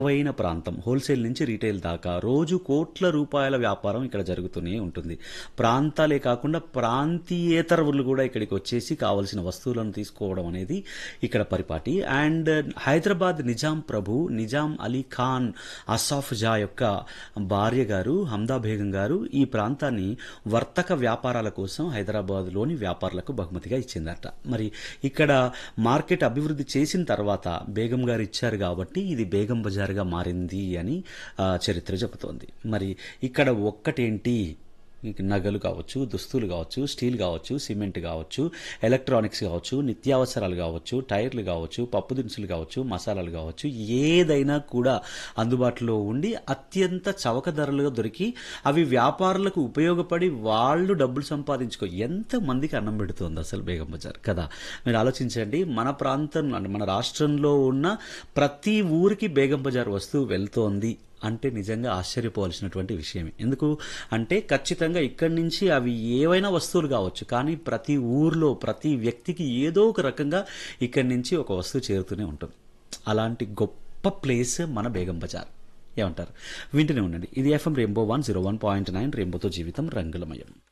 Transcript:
అయిన ప్రాంతం హోల్సేల్ నుంచి రీటైల్ దాకా రోజు కోట్ల రూపాయల వ్యాపారం ఇక్కడ జరుగుతూనే ఉంటుంది ప్రాంతాలే కాకుండా ప్రాంతీయేతరులు కూడా ఇక్కడికి వచ్చేసి కావలసిన వస్తువులను తీసుకోవడం అనేది ఇక్కడ పరిపాటి అండ్ హైదరాబాద్ నిజాం ప్రభు నిజాం అలీ ఖాన్ అసాఫ్ జా యొక్క భార్య గారు హమ్దా బేగం గారు ఈ ప్రాంతాన్ని వర్తక వ్యాపారాల కోసం హైదరాబాద్లోని వ్యాపారులకు బహుమతిగా ఇచ్చిందట మరి ఇక్కడ మార్కెట్ అభివృద్ధి చేసిన తర్వాత బేగం గారు ఇచ్చారు కాబట్టి ఇది బేగం బజార్గా మారింది అని ఆ, చరిత్ర చెబుతోంది మరి ఇక్కడ ఒక్కటేంటి మీకు నగలు కావచ్చు దుస్తులు కావచ్చు స్టీల్ కావచ్చు సిమెంట్ కావచ్చు ఎలక్ట్రానిక్స్ కావచ్చు నిత్యావసరాలు కావచ్చు టైర్లు కావచ్చు పప్పు దినుసులు కావచ్చు మసాలాలు కావచ్చు ఏదైనా కూడా అందుబాటులో ఉండి అత్యంత చవక ధరలుగా దొరికి అవి వ్యాపారులకు ఉపయోగపడి వాళ్ళు డబ్బులు సంపాదించుకో ఎంత మందికి అన్నం పెడుతుంది అసలు బేగం బజార్ కదా మీరు ఆలోచించండి మన ప్రాంతం అంటే మన రాష్ట్రంలో ఉన్న ప్రతి ఊరికి బేగం బజార్ వస్తువు వెళ్తోంది అంటే నిజంగా ఆశ్చర్యపోవాల్సినటువంటి విషయమే ఎందుకు అంటే ఖచ్చితంగా ఇక్కడి నుంచి అవి ఏవైనా వస్తువులు కావచ్చు కానీ ప్రతి ఊర్లో ప్రతి వ్యక్తికి ఏదో ఒక రకంగా ఇక్కడి నుంచి ఒక వస్తువు చేరుతూనే ఉంటుంది అలాంటి గొప్ప ప్లేస్ మన బేగం బజార్ ఏమంటారు వింటూనే ఉండండి ఇది FM Rainbow one zero one point nine రెయిన్బోతో జీవితం రంగులమయం